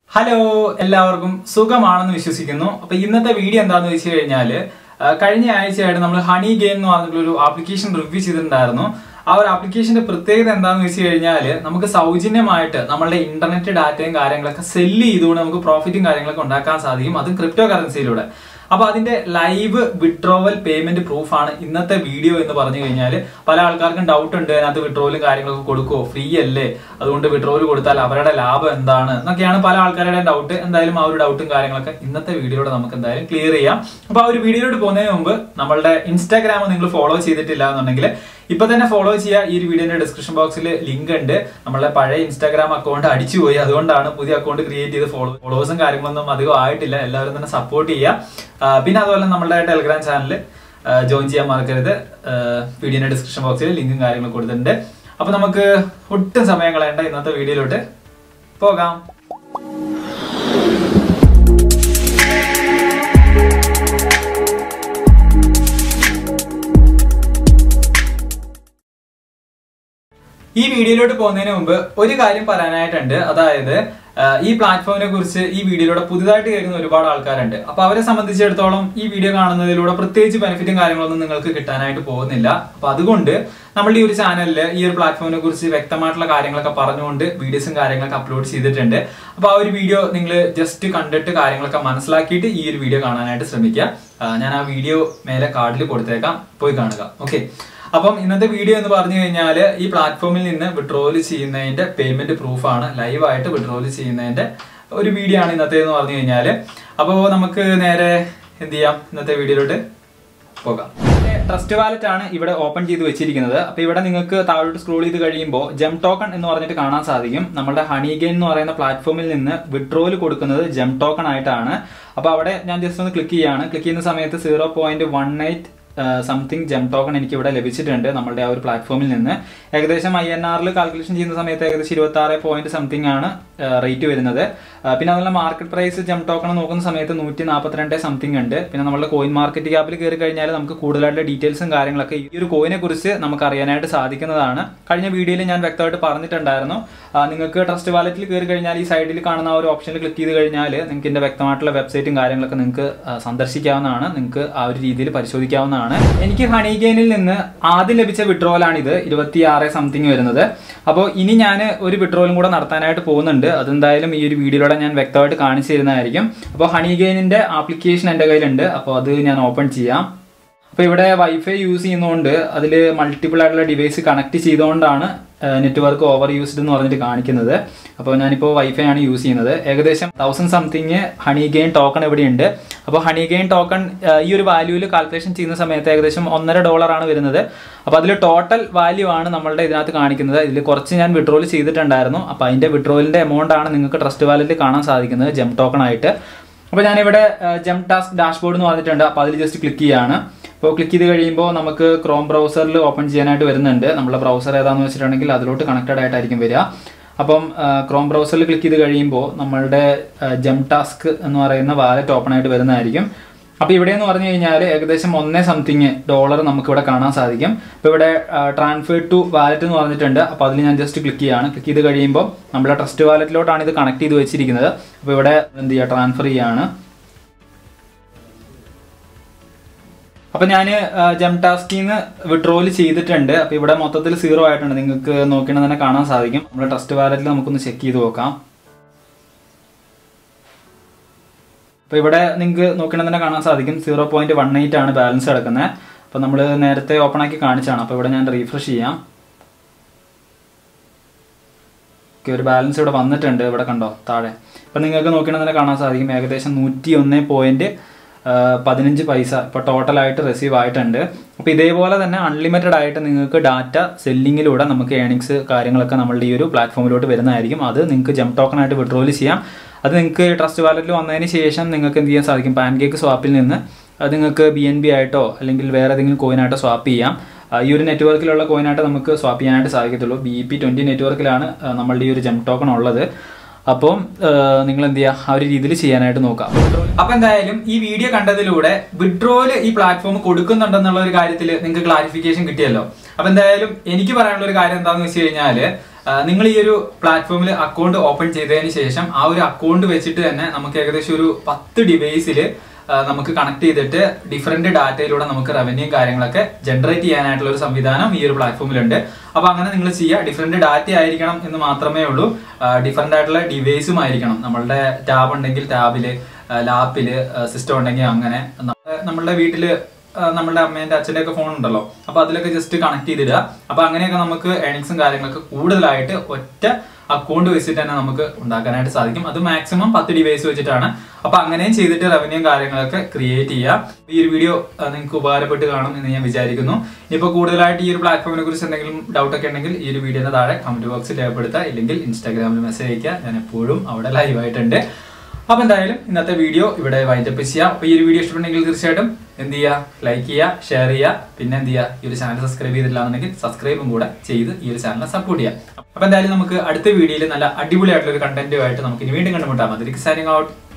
hello എല്ലാവർക്കും സുഖമാണെന്ന് വിശ്വസിക്കുന്നു അപ്പൊ ഇന്നത്തെ വീഡിയോ എന്താന്ന് വെച്ച് കഴിഞ്ഞാല് ആ, കഴിഞ്ഞ ആഴ്ചയായിട്ട് നമ്മൾ ഹണി ഗെയിം എന്ന് പറഞ്ഞിട്ടുള്ള ഒരു ആപ്ലിക്കേഷൻ റിവ്യൂ ചെയ്തിട്ടുണ്ടായിരുന്നു ആ ഒരു ആപ്ലിക്കേഷന്റെ പ്രത്യേകത എന്താണെന്ന് വെച്ച് കഴിഞ്ഞാൽ നമുക്ക് സൗജന്യമായിട്ട് നമ്മളുടെ ഇന്റർനെറ്റ് ഡാറ്റയും കാര്യങ്ങളൊക്കെ സെല്ല് ചെയ്തുകൊണ്ട് നമുക്ക് പ്രോഫിറ്റും കാര്യങ്ങളൊക്കെ ഉണ്ടാക്കാൻ സാധിക്കും അതും ക്രിപ്റ്റോ കറൻസിയിലൂടെ അപ്പൊ അതിന്റെ ലൈവ് വിഡ്രോവൽ പേയ്മെന്റ് പ്രൂഫ് ആണ് ഇന്നത്തെ വീഡിയോ എന്ന് പറഞ്ഞു കഴിഞ്ഞാൽ പല ആൾക്കാർക്കും ഡൗട്ട് ഉണ്ട് അതിനകത്ത് വിഡ്രോവലും കാര്യങ്ങളൊക്കെ കൊടുക്കുമോ ഫ്രീ അല്ലേ അതുകൊണ്ട് വിഡ്രോവൽ കൊടുത്താൽ അവരുടെ ലാഭം എന്താണ് എന്നൊക്കെയാണ് പല ആൾക്കാരുടെ ഡൗട്ട് എന്തായാലും ആ ഒരു ഡൗട്ടും കാര്യങ്ങളൊക്കെ ഇന്നത്തെ വീഡിയോയിലൂടെ നമുക്ക് എന്തായാലും ക്ലിയർ ചെയ്യാം അപ്പൊ ആ ഒരു വീഡിയോയിലോട്ട് പോകുന്നതിന് മുമ്പ് നമ്മളുടെ ഇൻസ്റ്റാഗ്രാം നിങ്ങൾ ഫോളോ ചെയ്തിട്ടില്ല എന്നുണ്ടെങ്കിൽ ഇപ്പൊ തന്നെ ഫോളോ ചെയ്യുക ഈ ഒരു വീഡിയോന്റെ ഡിസ്ക്രിപ്ഷൻ ബോക്സിൽ ലിങ്ക് ഉണ്ട് നമ്മളെ പഴയ ഇൻസ്റ്റാഗ്രാം അക്കൗണ്ട് അടിച്ചുപോയി അതുകൊണ്ടാണ് പുതിയ അക്കൗണ്ട് ക്രിയേറ്റ് ചെയ്ത് ഫോളോ ഫോളോവേഴ്സും കാര്യങ്ങളൊന്നും അധികം ആയിട്ടില്ല എല്ലാവരും തന്നെ സപ്പോർട്ട് ചെയ്യുക ആ, പിന്നെ അതുപോലെ നമ്മുടെ ടെലിഗ്രാം ചാനൽ ജോയിൻ ചെയ്യാൻ മറക്കരുത് വീഡിയോന്റെ ഡിസ്ക്രിപ്ഷൻ ബോക്സിൽ ലിങ്കും കാര്യങ്ങളും കൊടുത്തിട്ടുണ്ട് അപ്പൊ നമുക്ക് ഒട്ടും സമയം കളയേണ്ട ഇന്നത്തെ വീഡിയോയിലോട്ട് പോകാം ഈ വീഡിയോയിലോട്ട് പോകുന്നതിന് മുമ്പ് ഒരു കാര്യം പറയാനായിട്ടുണ്ട് അതായത് ആ, ഈ പ്ലാറ്റ്ഫോമിനെ കുറിച്ച് ഈ വീഡിയോയിലൂടെ പുതുതായിട്ട് കേൾക്കുന്ന ഒരുപാട് ആൾക്കാരുണ്ട് അപ്പൊ അവരെ സംബന്ധിച്ചിടത്തോളം ഈ വീഡിയോ കാണുന്നതിലൂടെ പ്രത്യേകിച്ച് ബെനിഫിറ്റും കാര്യങ്ങളൊന്നും നിങ്ങൾക്ക് കിട്ടാനായിട്ട് പോകുന്നില്ല അപ്പൊ അതുകൊണ്ട് നമ്മൾ ഈ ഒരു ചാനലിൽ ഈ ഒരു പ്ലാറ്റ്ഫോമിനെ കുറിച്ച് വ്യക്തമായിട്ടുള്ള കാര്യങ്ങളൊക്കെ പറഞ്ഞുകൊണ്ട് വീഡിയോസും കാര്യങ്ങളൊക്കെ അപ്ലോഡ് ചെയ്തിട്ടുണ്ട് അപ്പൊ ആ ഒരു വീഡിയോ നിങ്ങൾ ജസ്റ്റ് കണ്ടിട്ട് കാര്യങ്ങളൊക്കെ മനസ്സിലാക്കിയിട്ട് ഈ ഒരു വീഡിയോ കാണാനായിട്ട് ശ്രമിക്കുക ആ, ഞാൻ ആ വീഡിയോ മേലെ കാർഡിൽ കൊടുത്തേക്കാം പോയി കാണുക ഓക്കെ അപ്പം ഇന്നത്തെ വീഡിയോ എന്ന് പറഞ്ഞു കഴിഞ്ഞാൽ ഈ പ്ലാറ്റ്ഫോമിൽ നിന്ന് വിഡ്രോവൽ ചെയ്യുന്നതിന്റെ പേയ്മെന്റ് പ്രൂഫാണ് ലൈവായിട്ട് വിഡ്രോവൽ ചെയ്യുന്നതിന്റെ ഒരു വീഡിയോ ആണ് ഇന്നത്തെ എന്ന് പറഞ്ഞു കഴിഞ്ഞാൽ അപ്പോൾ നമുക്ക് നേരെ എന്ത് ചെയ്യാം ഇന്നത്തെ വീഡിയോയിലോട്ട് പോകാം ട്രസ്റ്റ് വാലറ്റ് ആണ് ഇവിടെ ഓപ്പൺ ചെയ്ത് വെച്ചിരിക്കുന്നത് അപ്പോൾ ഇവിടെ നിങ്ങൾക്ക് താഴോട്ട് സ്ക്രോൾ ചെയ്ത് കഴിയുമ്പോൾ ജെം ടോക്കൺ എന്ന് പറഞ്ഞിട്ട് കാണാൻ സാധിക്കും നമ്മുടെ ഹണി ഗെയിൻ എന്ന് പറയുന്ന പ്ലാറ്റ്ഫോമിൽ നിന്ന് വിഡ്രോയിൽ കൊടുക്കുന്നത് ജെം ടോക്കൺ ആയിട്ടാണ് അപ്പോൾ അവിടെ ഞാൻ ജസ്റ്റ് ഒന്ന് ക്ലിക്ക് ചെയ്യാണ് ക്ലിക്ക് ചെയ്യുന്ന സമയത്ത് zero point one eight something gem token എനിക്ക് ഇവിടെ ലഭിച്ചിട്ടുണ്ട് നമ്മുടെ ആ ഒരു പ്ലാറ്റ്ഫോമിൽ നിന്ന് ഏകദേശം ഐ എൻ ആറിൽ കാൽക്കുലേഷൻ ചെയ്യുന്ന സമയത്ത് ഏകദേശം ഇരുപത്തി ആറ് പോയിന്റ് സംതിങ് ആണ് റേറ്റ് വരുന്നത് ആ, പിന്നെ അതുപോലെ മാർക്കറ്റ് പ്രൈസ് ജെം ടോക്കൺ നോക്കുന്ന സമയത്ത് നൂറ്റി നാൽപ്പത്തിരണ്ട് സംതിങ് ഉണ്ട് പിന്നെ നമ്മുടെ കോയിൻ മാർക്കറ്റ് ക്യാപ്പിൽ കയറി കഴിഞ്ഞാൽ നമുക്ക് കൂടുതലായിട്ടുള്ള ഡീറ്റെയിൽസും കാര്യങ്ങളൊക്കെ ഈ ഒരു കോയിനെ കുറിച്ച് നമുക്ക് അറിയാനായിട്ട് സാധിക്കുന്നതാണ് കഴിഞ്ഞ വീഡിയോയിൽ ഞാൻ വ്യക്തമായിട്ട് പറഞ്ഞിട്ടുണ്ടായിരുന്നു ആ, നിങ്ങൾക്ക് ട്രസ്റ്റ് വാലറ്റിൽ കയറി കഴിഞ്ഞാൽ ഈ സൈഡിൽ കാണുന്ന ആ ഒരു ഓപ്ഷനിൽ ക്ലിക്ക് ചെയ്ത് കഴിഞ്ഞാൽ നിങ്ങൾക്ക് ഇതിന്റെ വ്യക്തമായിട്ടുള്ള വെബ്സൈറ്റും കാര്യങ്ങളൊക്കെ നിങ്ങൾക്ക് ആ, സന്ദർശിക്കാവുന്നതാണ് നിങ്ങൾക്ക് ആ ഒരു രീതിയിൽ പരിശോധിക്കാവുന്നതാണ് എനിക്ക് ഹണി ഗെയിനിൽ നിന്ന് ആദ്യം ലഭിച്ച വിഡ്രോവലാണിത് ഇരുപത്തി ആറ് സംതിങ് വരുന്നത് അപ്പോൾ ഇനി ഞാൻ ഒരു വിഡ്രോവലും കൂടെ നടത്താനായിട്ട് പോകുന്നുണ്ട് അതെന്തായാലും ഈ ഒരു വീഡിയോയിലൂടെ ഞാൻ വ്യക്തമായിട്ട് കാണിച്ചു തരുന്നതായിരിക്കും അപ്പോൾ ഹണി ഗെയിനിന്റെ ആപ്ലിക്കേഷൻ എൻ്റെ കയ്യിലുണ്ട് അപ്പോൾ അത് ഞാൻ ഓപ്പൺ ചെയ്യാം അപ്പോൾ ഇവിടെ വൈഫൈ യൂസ് ചെയ്യുന്നതുകൊണ്ട് അതിൽ മൾട്ടിപ്പിൾ ആയിട്ടുള്ള ഡിവൈസ് കണക്ട് ചെയ്തുകൊണ്ടാണ് നെറ്റ്വർക്ക് ഓവർ യൂസ്ഡ് എന്ന് പറഞ്ഞിട്ട് കാണിക്കുന്നത് അപ്പോൾ ഞാനിപ്പോൾ വൈഫൈ ആണ് യൂസ് ചെയ്യുന്നത് ഏകദേശം thousand something honey gain token ഇവിടെയുണ്ട് അപ്പോൾ ഹണി ഗെയിൻ ടോക്കൺ ഈ ഒരു വാല്യൂവിൽ കാൽക്കുലേഷൻ ചെയ്യുന്ന സമയത്ത് ഏകദേശം ഒന്നര ഡോളറാണ് വരുന്നത് അപ്പോൾ അതിൽ ടോട്ടൽ വാല്യൂ ആണ് നമ്മളുടെ ഇതിനകത്ത് കാണിക്കുന്നത് ഇതിൽ കുറച്ച് ഞാൻ വിഡ്രോൽ ചെയ്തിട്ടുണ്ടായിരുന്നു അപ്പോൾ അതിൻ്റെ വിഡ്രോലിൻ്റെ എമൗണ്ട് ആണ് നിങ്ങൾക്ക് ട്രസ്റ്റ് വാലറ്റിൽ കാണാൻ സാധിക്കുന്നത് ജെം ടോക്കൺ ആയിട്ട് അപ്പോൾ ഞാനിവിടെ ജെം ടാസ്ക് ഡാഷ്ബോർഡ് എന്ന് പറഞ്ഞിട്ടുണ്ട് അപ്പോൾ അതിൽ ജസ്റ്റ് ക്ലിക്ക് ചെയ്യാണ് അപ്പോൾ ക്ലിക്ക് ചെയ്ത് കഴിയുമ്പോൾ നമുക്ക് ക്രോം ബ്രൗസറിൽ ഓപ്പൺ ചെയ്യാനായിട്ട് വരുന്നുണ്ട് നമ്മുടെ ബ്രൗസർ ഏതാണെന്ന് വെച്ചിട്ടുണ്ടെങ്കിൽ അതിലോട്ട് കണക്റ്റഡ് ആയിട്ടായിരിക്കും വരിക അപ്പം ക്രോം ബ്രൗസറിൽ ക്ലിക്ക് ചെയ്ത് കഴിയുമ്പോൾ നമ്മളുടെ ജെം ടാസ്ക് എന്ന് പറയുന്ന വാലറ്റ് ഓപ്പൺ ആയിട്ട് വരുന്നതായിരിക്കും അപ്പോൾ ഇവിടെ എന്ന് പറഞ്ഞു കഴിഞ്ഞാൽ ഏകദേശം ഒന്നേ സംതിങ് ഡോളർ നമുക്ക് ഇവിടെ കാണാൻ സാധിക്കും അപ്പോൾ ഇവിടെ ട്രാൻസ്ഫർ ടു വാലറ്റ് എന്ന് പറഞ്ഞിട്ടുണ്ട് അപ്പോൾ അതിൽ ഞാൻ ജസ്റ്റ് ക്ലിക്ക് ചെയ്യാണ് ക്ലിക്ക് ചെയ്ത് കഴിയുമ്പോൾ നമ്മുടെ ട്രസ്റ്റ് വാലറ്റിലോട്ടാണ് ഇത് കണക്ട് ചെയ്ത് വെച്ചിരിക്കുന്നത് അപ്പോൾ ഇവിടെ എന്ത് ചെയ്യുക ട്രാൻസ്ഫർ ചെയ്യാണ് അപ്പൊ ഞാൻ ജം ടാസ്കിൽ നിന്ന് വിഡ്രോയിൽ ചെയ്തിട്ടുണ്ട് അപ്പൊ ഇവിടെ മൊത്തത്തിൽ സീറോ ആയിട്ടുണ്ട് നിങ്ങൾക്ക് നോക്കിയാൽ തന്നെ കാണാൻ സാധിക്കും നമ്മുടെ ട്രസ്റ്റ് വാലറ്റിൽ നമുക്കൊന്ന് ചെക്ക് ചെയ്ത് നോക്കാം അപ്പൊ ഇവിടെ നിങ്ങൾക്ക് നോക്കിയാൽ തന്നെ കാണാൻ സാധിക്കും സീറോ പോയിന്റ് വൺ എയ്റ്റ് ആണ് ബാലൻസ് കിടക്കുന്നത് അപ്പൊ നമ്മൾ നേരത്തെ ഓപ്പൺ ആക്കി കാണിച്ചാണ് അപ്പൊ ഇവിടെ ഞാൻ റീഫ്രഷ് ചെയ്യാം ഓക്കെ ഒരു ബാലൻസ് ഇവിടെ വന്നിട്ടുണ്ട് ഇവിടെ കണ്ടോ താഴെ അപ്പം നിങ്ങൾക്ക് നോക്കിയാൽ തന്നെ കാണാൻ സാധിക്കും ഏകദേശം നൂറ്റി ഒന്ന് പോയിന്റ് പതിനഞ്ച് പൈസ ഇപ്പോൾ ടോട്ടലായിട്ട് റിസീവ് ആയിട്ടുണ്ട് അപ്പോൾ ഇതേപോലെ തന്നെ അൺലിമിറ്റഡ് ആയിട്ട് നിങ്ങൾക്ക് ഡാറ്റ സെല്ലിങ്ങിലൂടെ നമുക്ക് ഏണിങ്സ് കാര്യങ്ങളൊക്കെ നമ്മളുടെ ഈ ഒരു പ്ലാറ്റ്ഫോമിലോട്ട് വരുന്നതായിരിക്കും അത് നിങ്ങൾക്ക് ജം ടോക്കൺ ആയിട്ട് വിഡ്രോൾ ചെയ്യാം അത് നിങ്ങൾക്ക് ട്രസ്റ്റ് വാലറ്റിൽ വന്നതിന് ശേഷം നിങ്ങൾക്ക് എന്ത് ചെയ്യാൻ സാധിക്കും പാൻ കേക്ക് സ്വാപ്പിൽ നിന്ന് അത് നിങ്ങൾക്ക് ബി എൻ ബി ആയിട്ടോ അല്ലെങ്കിൽ വേറെ ഏതെങ്കിലും കോയിനായിട്ടോ സ്വാപ്പ് ചെയ്യാം ആ, ഈ ഒരു നെറ്റ്വർക്കിലുള്ള കോയിനായിട്ട് നമുക്ക് സ്വാപ്പ് ചെയ്യാനായിട്ട് സാധിക്കത്തുള്ളൂ ബി പി ട്വൻറ്റി നെറ്റ്വർക്കിലാണ് ആ, നമ്മളുടെ ഈ ഒരു ജം ടോക്കൺ ഉള്ളത് അപ്പം നിങ്ങൾ എന്ത് ചെയ്യുക ആ ഒരു രീതിയിൽ ചെയ്യാനായിട്ട് നോക്കാം അപ്പൊ എന്തായാലും ഈ വീഡിയോ കണ്ടതിലൂടെ വിഡ്രോല് ഈ പ്ലാറ്റ്ഫോം കൊടുക്കുന്നുണ്ടെന്നുള്ള ഒരു കാര്യത്തിൽ നിങ്ങൾക്ക് ക്ലാരിഫിക്കേഷൻ കിട്ടിയല്ലോ അപ്പൊ എന്തായാലും എനിക്ക് പറയാനുള്ള ഒരു കാര്യം എന്താണെന്ന് വെച്ച് കഴിഞ്ഞാല് നിങ്ങൾ ഈ ഒരു പ്ലാറ്റ്ഫോമിൽ അക്കൗണ്ട് ഓപ്പൺ ചെയ്തതിന് ശേഷം ആ ഒരു അക്കൗണ്ട് വെച്ചിട്ട് തന്നെ നമുക്ക് ഏകദേശം ഒരു പത്ത് ഡിവൈസിൽ നമുക്ക് കണക്ട് ചെയ്തിട്ട് ഡിഫറെന്റ് ഡാറ്റയിലൂടെ നമുക്ക് റവന്യൂ കാര്യങ്ങളൊക്കെ ജനറേറ്റ് ചെയ്യാനായിട്ടുള്ള ഒരു സംവിധാനം ഈ ഒരു പ്ലാറ്റ്ഫോമിലുണ്ട് അപ്പൊ അങ്ങനെ നിങ്ങൾ ചെയ്യുക ഡിഫറെന്റ് ഡാറ്റ ആയിരിക്കണം എന്ന് മാത്രമേ ഉള്ളൂ ഡിഫറെന്റ് ആയിട്ടുള്ള ഡിവൈസും ആയിരിക്കണം നമ്മളുടെ ടാബ് ഉണ്ടെങ്കിൽ ടാബില് ലാപ്പില് സിസ്റ്റം ഉണ്ടെങ്കിൽ അങ്ങനെ നമ്മ- നമ്മളുടെ വീട്ടില് ആ, നമ്മളുടെ അമ്മേന്റെ അച്ഛന്റെ ഒക്കെ ഫോൺ ഉണ്ടല്ലോ അപ്പൊ അതിലൊക്കെ ജസ്റ്റ് കണക്ട് ചെയ്തിടുക അപ്പൊ അങ്ങനെയൊക്കെ നമുക്ക് ഏണിങ്സും കാര്യങ്ങളൊക്കെ കൂടുതലായിട്ട് ഒറ്റ അക്കൗണ്ട് വെച്ചിട്ട് തന്നെ നമുക്ക് ഉണ്ടാക്കാനായിട്ട് സാധിക്കും അത് മാക്സിമം പത്ത് ഡിവൈസ് വെച്ചിട്ടാണ് അപ്പൊ അങ്ങനെയും ചെയ്തിട്ട് റവന്യൂ കാര്യങ്ങളൊക്കെ ക്രിയേറ്റ് ചെയ്യുക ഈ ഒരു വീഡിയോ നിങ്ങൾക്ക് ഉപകാരപ്പെട്ട് കാണും എന്ന് ഞാൻ വിചാരിക്കുന്നു ഇനിയിപ്പോൾ കൂടുതലായിട്ട് ഈ ഒരു പ്ലാറ്റ്ഫോമിനെ കുറിച്ച് എന്തെങ്കിലും ഡൗട്ട് ഒക്കെ ഉണ്ടെങ്കിൽ ഈ ഒരു വീഡിയോയുടെ താഴെ കമന്റ് ബോക്സിൽ രേഖപ്പെടുത്തുക ഇല്ലെങ്കിൽ ഇൻസ്റ്റാഗ്രാമിൽ മെസ്സേജ് അയക്കുക ഞാൻ എപ്പോഴും അവിടെ ലൈവ് ആയിട്ടുണ്ട് അപ്പൊ എന്തായാലും ഇന്നത്തെ വീഡിയോ ഇവിടെ വൈൻഡപ്പ് ചെയ്യാം അപ്പൊ ഈ ഒരു വീഡിയോ ഇഷ്ടപ്പെട്ടെങ്കിൽ തീർച്ചയായിട്ടും എന്ത് ചെയ്യുക ലൈക്ക് ചെയ്യുക ഷെയർ ചെയ്യുക പിന്നെ എന്ത് ചെയ്യുക ഈ ഒരു ചാനൽ സബ്സ്ക്രൈബ് ചെയ്തില്ല എന്നുണ്ടെങ്കിൽ സബ്സ്ക്രൈബും കൂടെ ചെയ്ത് ഈ ഒരു ചാനലിനെ സപ്പോർട്ട് ചെയ്യാം അപ്പൊ എന്തായാലും നമുക്ക് അടുത്ത വീഡിയോയിൽ നല്ല അടിപൊളിയായിട്ടുള്ള ഒരു കണ്ടന്റുമായിട്ട് നമുക്ക് ഇനി വീണ്ടും കണ്ടുമുട്ടാം അതിലേക്ക് സൈനിങ് ഔട്ട്